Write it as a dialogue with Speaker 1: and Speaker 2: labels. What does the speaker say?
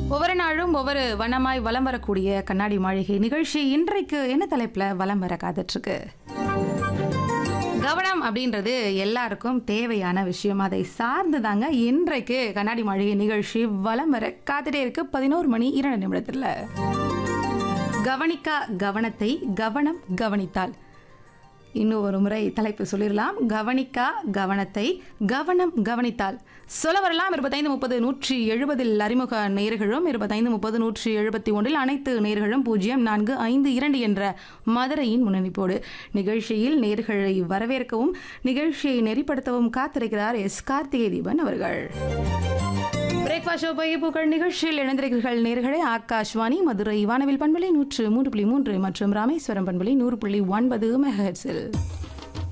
Speaker 1: ஒவ்வொரு நாளும் ஒவ்வொரு வண்ணமாய் வலம் வரக்கூடிய கண்ணாடி மாளிகை நிகழ்ச்சி இன்றைக்கு என்ன தலைப்புல வலம் வர காத்துட்ருக்கு கவனம் அப்படின்றது எல்லாருக்கும் தேவையான விஷயம் அதை சார்ந்து தாங்க இன்றைக்கு கண்ணாடி மாளிகை நிகழ்ச்சி வலம் வர காத்துட்டே இருக்கு பதினோரு மணி இரண்டு நிமிடத்துல கவனிக்கா கவனத்தை கவனம் கவனித்தால் இன்னும் ஒரு முறை தலைப்பு சொல்லிடலாம் கவனிக்கா கவனத்தை கவனம் கவனித்தால் சொல்ல வரலாம் இருபத்தைந்து முப்பது நூற்றி எழுபதில் அறிமுக நேர்களும் இருபத்தைந்து முப்பது நூற்றி எழுபத்தி ஒன்றில் அனைத்து நேர்களும் பூஜ்ஜியம் நான்கு ஐந்து இரண்டு என்ற மதுரையின் முன்னணிப்போடு நிகழ்ச்சியில் நேர்களை வரவேற்கவும் நிகழ்ச்சியை நெறிப்படுத்தவும் காத்திருக்கிறார் எஸ் கார்த்திகை தீபன் அவர்கள் பிரேக்ஃபாஸ்ட் ஷோ பையப்புகள் நிகழ்ச்சியில் இணைந்திருக்கிறீர்கள் நேர்களே ஆகாஷ்வாணி மதுரை வானவில் பண்பலை நூற்று மூன்று புள்ளி மூன்று மற்றும் ராமேஸ்வரம் பண்பலை நூறு புள்ளி ஒன்பது மெகஹெட்ஸில்